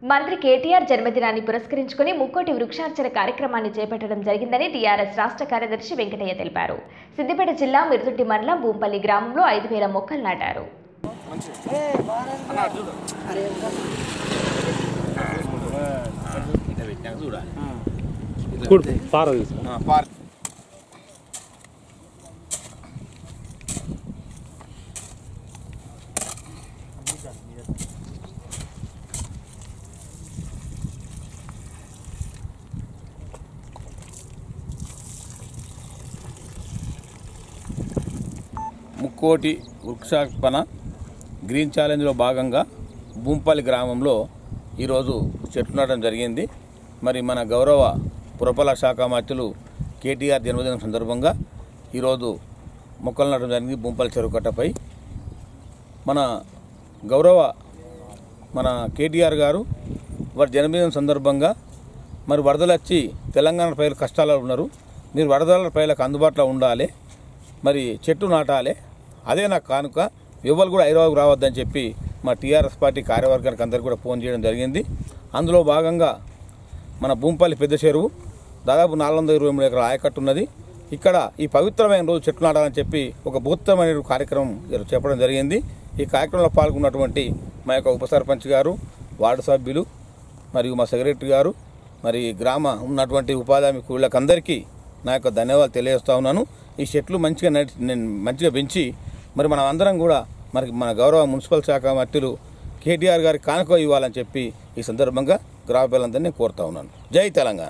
మంత్రి కేటీఆర్ జన్మదినాన్ని పురస్కరించుకుని ముక్కోటి వృక్షార్చన కార్యక్రమాన్ని చేపట్టడం జరిగిందని టీఆర్ఎస్ రాష్ట్ర కార్యదర్శి వెంకటయ్య తెలిపారు సిద్దిపేట జిల్లా మిరుదుట్టి మండలం భూంపల్లి గ్రామంలో ఐదు వేల మొక్కలు నాటారు కూడు పార తీసుకో ముక్కోటి వృక్షార్పణ గ్రీన్ ఛాలెంజ్లో భాగంగా భూంపల్లి గ్రామంలో ఈరోజు చెట్లు నాటడం జరిగింది మరి మన గౌరవ పురపాలక శాఖ మంత్రులు కేటీఆర్ జన్మదినం సందర్భంగా ఈరోజు మొక్కలు నాటడం జరిగింది భూంపల్లి చెరువు కట్టపై మన గౌరవ మన కేటీఆర్ గారు వారి జన్మదినం సందర్భంగా మరి వరదలు వచ్చి తెలంగాణ ప్రజలు కష్టాల్లో ఉన్నారు మీరు వరదల ప్రజలకు అందుబాటులో ఉండాలి మరి చెట్టు నాటాలి అదే నాకు కానుక ఎవరు కూడా హైదరాబాద్కు రావద్దని చెప్పి మా టీఆర్ఎస్ పార్టీ కార్యవర్గానికి అందరికీ కూడా ఫోన్ చేయడం జరిగింది అందులో భాగంగా మన భూంపల్లి పెద్ద చెరువు దాదాపు నాలుగు వందల ఇరవై మూడు ఎకరాల ఆయకట్టు ఉన్నది ఇక్కడ ఈ పవిత్రమైన రోజు చెట్లు నాటాలని చెప్పి ఒక బృహత్తమైన కార్యక్రమం చెప్పడం జరిగింది ఈ కార్యక్రమంలో పాల్గొన్నటువంటి మా యొక్క ఉప సర్పంచ్ గారు వార్డు సభ్యులు మరియు మా సెక్రటరీ గారు మరి గ్రామ ఉన్నటువంటి ఉపాధి హామీ కూలీలకందరికీ నా యొక్క ధన్యవాదాలు తెలియజేస్తా ఉన్నాను ఈ చెట్లు మంచిగా నడి- నేను మంచిగా పెంచి మరి మనం అందరం కూడా మనకి మన గౌరవ మున్సిపల్ శాఖ మంత్రులు కేటీఆర్ గారికి కానుక ఇవ్వాలని చెప్పి ఈ సందర్భంగా గ్రామ ప్రజలందరినీ కోరుతా ఉన్నాను జై తెలంగాణ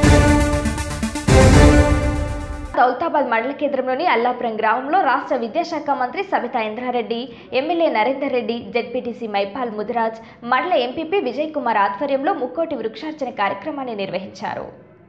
దౌతాబాద్ మండల కేంద్రంలోని అల్లాపురం గ్రామంలో రాష్ట్ర విద్యాశాఖ మంత్రి సబితా ఇంద్రారెడ్డి ఎమ్మెల్యే నరేందర్ రెడ్డి జెడ్పీటీసీ మైపాల్ ముదిరాజ్ మండల ఎంపీపీ విజయ్ కుమార్ ఆధ్వర్యంలో ముక్కోటి వృక్షార్చన కార్యక్రమాన్ని నిర్వహించారు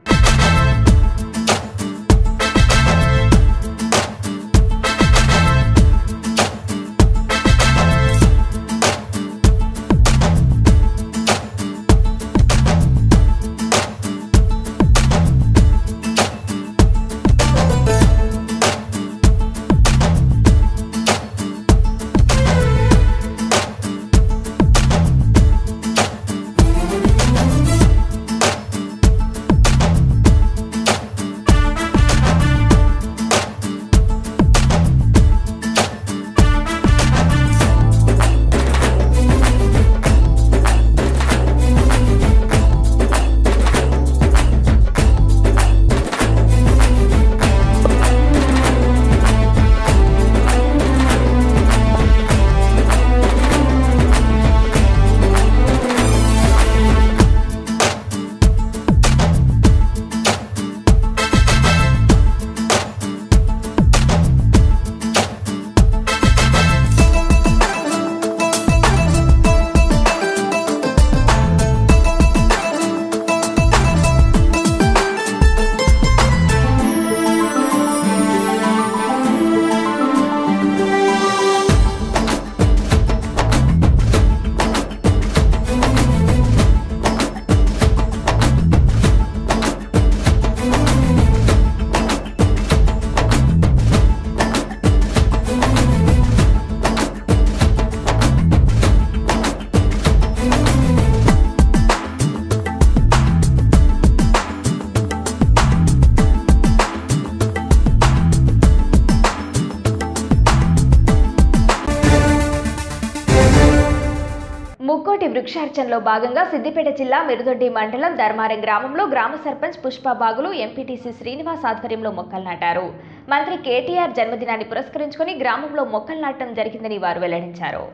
ముక్కోటి వృక్షార్చనలో భాగంగా సిద్దిపేట జిల్లా మిరుదొడ్డి మండలం ధర్మారం గ్రామంలో గ్రామ సర్పంచ్ పుష్ప బాగులు ఎంపీటీసీ శ్రీనివాస్ ఆధ్వర్యంలో మొక్కలు నాటారు మంత్రి కేటీఆర్ జన్మదినాన్ని పురస్కరించుకుని గ్రామంలో మొక్కలు నాటడం జరిగిందని వారు వెల్లడించారు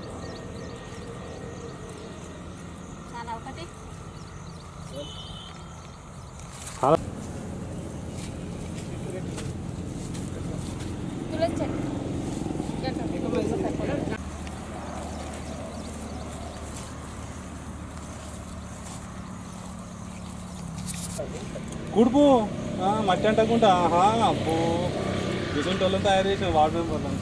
కుడుపు ఆ, మట్టి అంటకుంటా ఆహా అబ్బో ఇటువంటి వాళ్ళని తయారు చేసిన వార్డు మెంబర్లను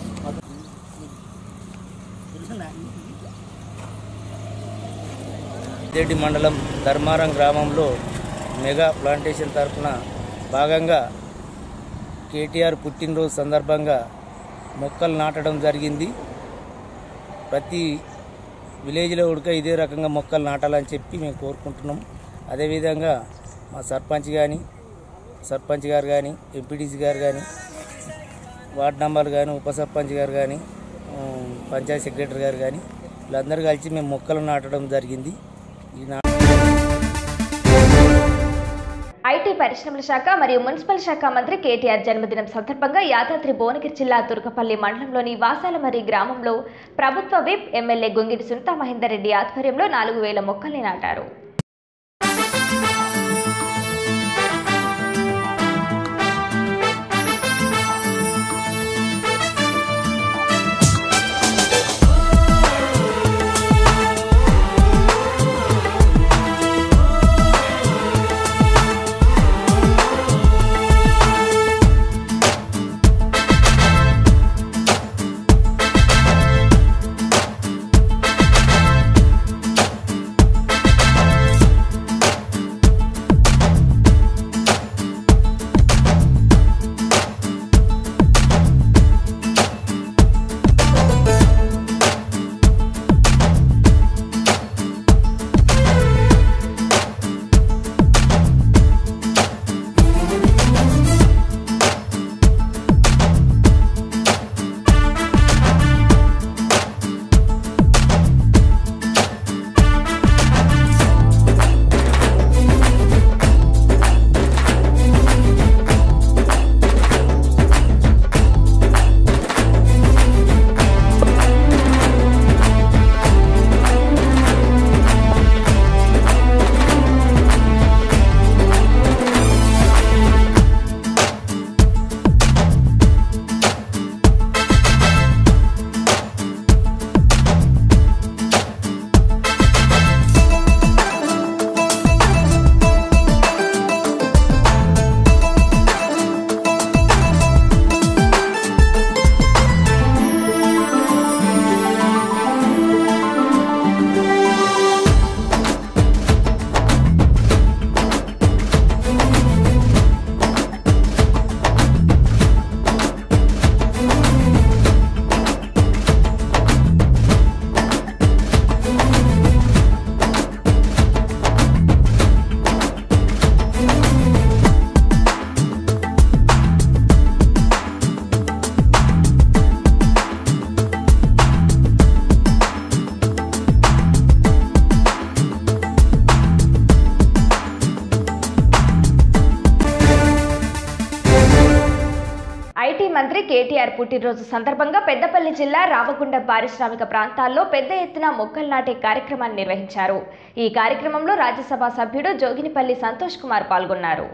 రెడ్డి మండలం ధర్మారం గ్రామంలో మెగా ప్లాంటేషన్ తరఫున భాగంగా కేటీఆర్ పుట్టినరోజు సందర్భంగా మొక్కలు నాటడం జరిగింది ప్రతి విలేజ్లో ఉడక ఇదే రకంగా మొక్కలు నాటాలని చెప్పి మేము కోరుకుంటున్నాం అదేవిధంగా మా సర్పంచ్ కానీ సర్పంచ్ గారు కానీ ఎంపీటీసీ గారు కానీ వార్డ్ నంబర్ కానీ ఉప సర్పంచ్ గారు కానీ ఉమ్, పంచాయత్ సెక్రటరీ గారు కానీ వీళ్ళందరూ కలిసి మేము మొక్కలు నాటడం జరిగింది ఈ నా ఐటీ పరిశ్రమల శాఖ మరియు మున్సిపల్ శాఖ మంత్రి కేటీఆర్ జన్మదినం సందర్భంగా యాదాద్రి భువనగిరి జిల్లా తుర్కపల్లి మండలంలోని వాసాలమరి గ్రామంలో ప్రభుత్వ విప్ ఎమ్మెల్యే గొంగిడి సునీతా మహేందర్ రెడ్డి ఆధ్వర్యంలో నాలుగు వేల మొక్కల్ని నాటారు ఐటీ మంత్రి కేటీఆర్ పుట్టినరోజు సందర్భంగా పెద్దపల్లి జిల్లా రామగుండం పారిశ్రామిక ప్రాంతాల్లో పెద్ద ఎత్తున మొక్కలు నాటే కార్యక్రమాన్ని నిర్వహించారు ఈ కార్యక్రమంలో రాజ్యసభ సభ్యుడు జోగినిపల్లి సంతోష్ కుమార్ పాల్గొన్నారు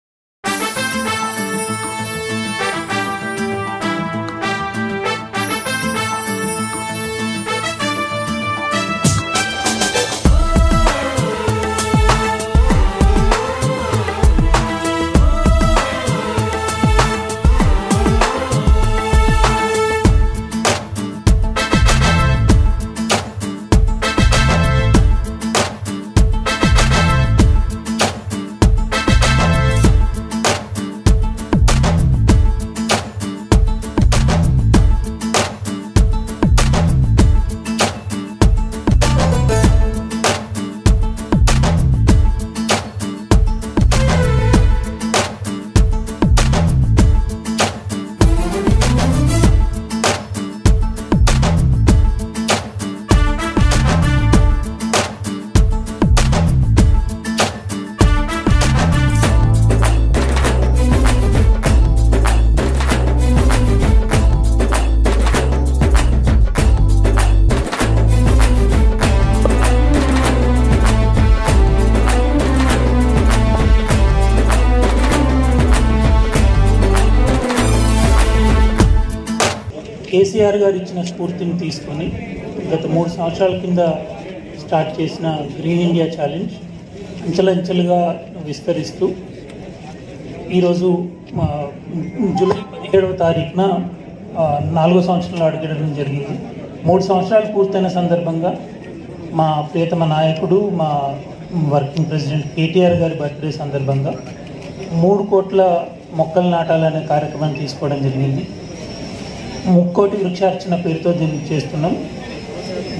కేసీఆర్ గారు ఇచ్చిన స్ఫూర్తిని తీసుకొని గత మూడు సంవత్సరాల కింద స్టార్ట్ చేసిన గ్రీన్ ఇండియా ఛాలెంజ్ అంచెలంచెలుగా విస్తరిస్తూ ఈరోజు మా జూలై పదిహేడవ తారీఖున ఆ, నాలుగో సంవత్సరంలో అడుగడం జరిగింది మూడు సంవత్సరాలు పూర్తయిన సందర్భంగా మా ప్రియతమ నాయకుడు మా వర్కింగ్ ప్రెసిడెంట్ కేటీఆర్ గారి బర్త్డే సందర్భంగా మూడు కోట్ల మొక్కలు నాటాలనే కార్యక్రమం తీసుకోవడం జరిగింది ముక్కోటి వృక్షార్చన పేరుతో దీన్ని చేస్తున్నాం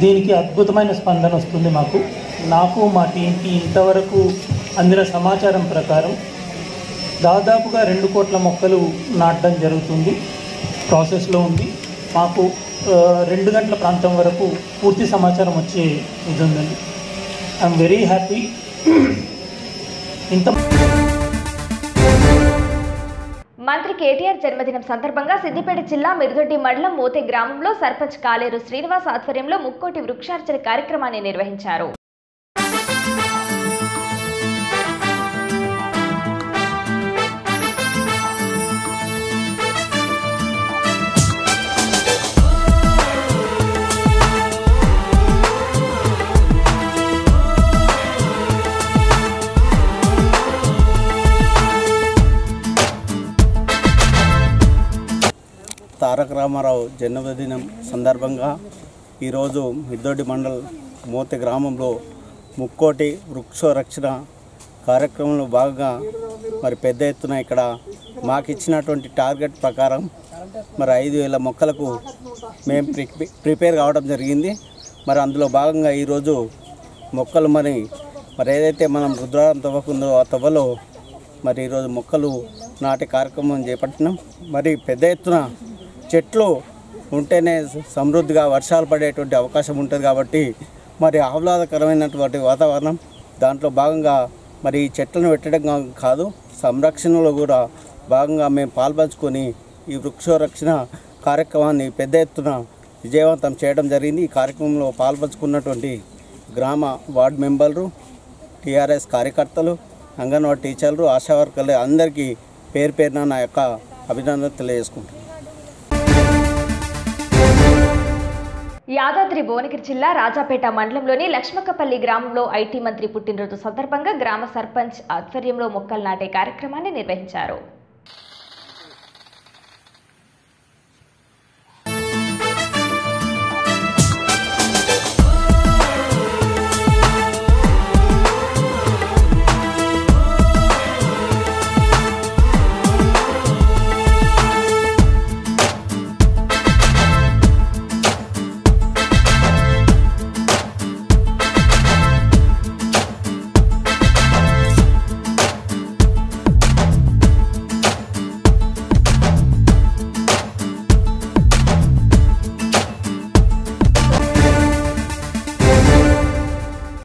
దీనికి అద్భుతమైన స్పందన వస్తుంది మాకు నాకు మా టీంకి ఇంతవరకు అందిన సమాచారం ప్రకారం దాదాపుగా రెండు కోట్ల మొక్కలు నాటడం జరుగుతుంది ప్రాసెస్లో ఉంది మాకు ఆ, రెండు గంటల ప్రాంతం వరకు పూర్తి సమాచారం వచ్చే ఇది ఉందండి ఐఎమ్ వెరీ హ్యాపీ ఇంత మంత్రి కేటీఆర్ జన్మదినం సందర్భంగా సిద్దిపేట జిల్లా మిరుదొడ్డి మండలం మోతే గ్రామంలో సర్పంచ్ కాలేరు శ్రీనివాస్ ఆధ్వర్యంలో ముక్కోటి వృక్షార్చన కార్యక్రమాన్ని నిర్వహించారు తారక రామారావు జన్మదినం సందర్భంగా ఈరోజు మిద్దొడ్డి మండల్ మోతి గ్రామంలో ముక్కోటి వృక్ష రక్షణ కార్యక్రమంలో భాగంగా మరి పెద్ద ఎత్తున ఇక్కడ మాకు ఇచ్చినటువంటి టార్గెట్ ప్రకారం మరి ఐదు వేల మొక్కలకు మేము ప్రి ప్రిపేర్ కావడం జరిగింది మరి అందులో భాగంగా ఈరోజు మొక్కలు మరి మరి ఏదైతే మనం రుద్రారం తవ్వకుందో ఆ తవ్వలో మరి ఈరోజు మొక్కలు నాటే కార్యక్రమం చేపట్టినాం మరి పెద్ద ఎత్తున చెట్లు ఉంటేనే సమృద్ధిగా వర్షాలు పడేటువంటి అవకాశం ఉంటుంది కాబట్టి మరి ఆహ్లాదకరమైనటువంటి వాతావరణం దాంట్లో భాగంగా మరి ఈ చెట్లను పెట్టడం కా- కాదు సంరక్షణలో కూడా భాగంగా మేము పాల్పంచుకొని ఈ వృక్షరక్షణ కార్యక్రమాన్ని పెద్ద ఎత్తున విజయవంతం చేయడం జరిగింది ఈ కార్యక్రమంలో పాల్పంచుకున్నటువంటి గ్రామ వార్డు మెంబర్లు టీఆర్ఎస్ కార్యకర్తలు అంగన్వాడీ టీచర్లు ఆశా వర్కర్లు అందరికీ పేరు పేరున నా యొక్క అభినందన తెలియజేసుకుంటున్నాను యాదాద్రి భువనగిరి జిల్లా రాజాపేట మండలంలోని లక్ష్మక్కపల్లి గ్రామంలో ఐటీ మంత్రి పుట్టినరోజు సందర్భంగా గ్రామ సర్పంచ్ ఆధ్వర్యంలో మొక్కలు నాటే కార్యక్రమాన్ని నిర్వహించారు